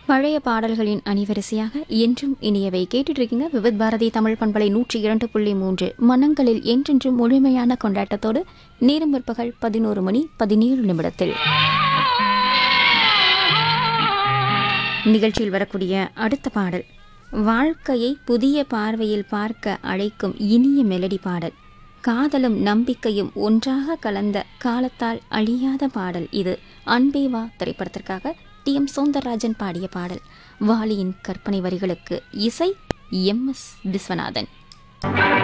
பழைய பாடல்களின் அணிவரிசையாக என்றும் இனியவை கேட்டுட்டு இருக்கீங்க விவித் பாரதி தமிழ் பண்பலை நூற்றி இரண்டு புள்ளி மூன்று மனங்களில் என்றென்றும் முழுமையான கொண்டாட்டத்தோடு நேரம் பிற்பகல் பதினோரு மணி பதினேழு நிமிடத்தில் நிகழ்ச்சியில் வரக்கூடிய அடுத்த பாடல் வாழ்க்கையை புதிய பார்வையில் பார்க்க அழைக்கும் இனிய மெலடி பாடல் காதலும் நம்பிக்கையும் ஒன்றாக கலந்த காலத்தால் அழியாத பாடல் இது அன்பேவா திரைப்படத்திற்காக டி எம் சௌந்தரராஜன் பாடிய பாடல் வாலியின் கற்பனை வரிகளுக்கு இசை எம் எஸ் விஸ்வநாதன்